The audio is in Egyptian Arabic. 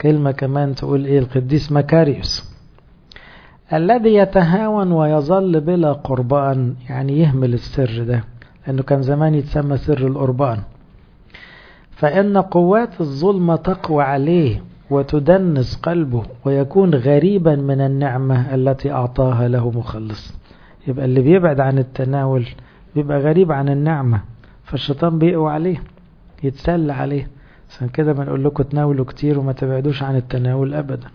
كلمة كمان تقول ايه القديس مكاريوس الذي يتهاون ويظل بلا قربان يعني يهمل السر ده لأنه كان زمان يتسمى سر القربان فإن قوات الظلمة تقوى عليه وتدنس قلبه ويكون غريبا من النعمة التي أعطاها له مخلص يبقى اللي بيبعد عن التناول بيبقى غريب عن النعمة فالشيطان بيقوى عليه يتسلى عليه عشان كده بنقول لكم تناولوا كتير وما تبعدوش عن التناول أبدا